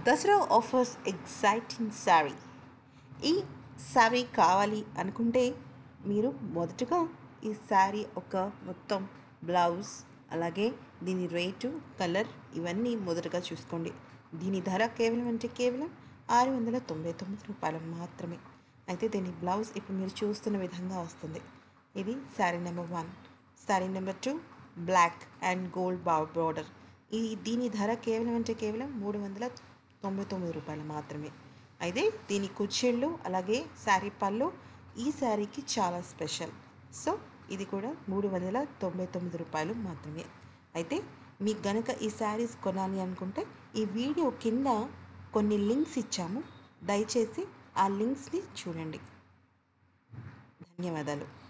Dasara offers exciting sari ఈ శారీ కావాలి అనుకుంటే మీరు మొదటగా ఈ శారీ ఒక మొత్తం బ్లౌజ్ అలాగే దీని రేటు కలర్ ఇవన్నీ మొదటగా చూసుకోండి దీని ధర కేవలం అంటే కేవలం ఆరు వందల తొంభై తొమ్మిది రూపాయలు మాత్రమే అయితే దీని బ్లౌజ్ ఇప్పుడు మీరు చూస్తున్న విధంగా వస్తుంది ఇది sari number one sari number two black and gold బా బార్డర్ ఈ దీని ధర కేవలం అంటే కేవలం మూడు వందల తొంభై తొమ్మిది రూపాయలు మాత్రమే అయితే దీని కుర్చీళ్ళు అలాగే శారీ పళ్ళు ఈ శారీకి చాలా స్పెషల్ సో ఇది కూడా మూడు వందల తొంభై తొమ్మిది రూపాయలు మాత్రమే అయితే మీకు గనక ఈ శారీస్ కొనాలి అనుకుంటే ఈ వీడియో కింద కొన్ని లింక్స్ ఇచ్చాము దయచేసి ఆ లింక్స్ని చూడండి ధన్యవాదాలు